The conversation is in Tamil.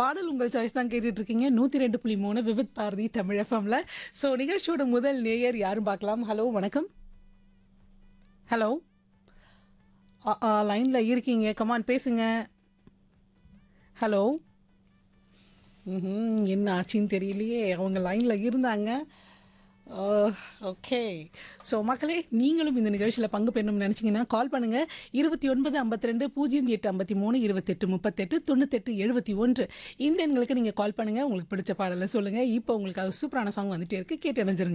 பாடல் உங்கள் சாய்ஸ் தான் கேட்டுட்டு இருக்கீங்க நூற்றி ரெண்டு புள்ளி மூணு விவித் பாரதி தமிழ் எஃப்எம்ல ஸோ நிகழ்ச்சியோட முதல் நேயர் யாரும் பார்க்கலாம் ஹலோ வணக்கம் ஹலோ லைனில் இருக்கீங்க கமான் பேசுங்க ஹலோ ம் என்ன ஆச்சுன்னு தெரியலையே அவங்க லைனில் இருந்தாங்க ஓகே ஸோ மக்களே நீங்களும் இந்த நிகழ்ச்சியில் பங்கு பெறணும்னு நினச்சிங்கன்னா கால் பண்ணுங்கள் இருபத்தி ஒன்பது ஐம்பத்தி ரெண்டு பூஜ்ஜியம் எட்டு ஐம்பத்தி மூணு இருபத்தெட்டு முப்பத்தெட்டு தொண்ணூத்தெட்டு எழுபத்தி ஒன்று இந்த எண்களுக்கு நீங்கள் கால் பண்ணுங்கள் உங்களுக்கு பிடிச்ச பாடலை சொல்லுங்கள் இப்போ உங்களுக்கு சூப்பரான சாங் வந்துட்டே இருக்கு கேட்டு இணைஞ்சிருங்க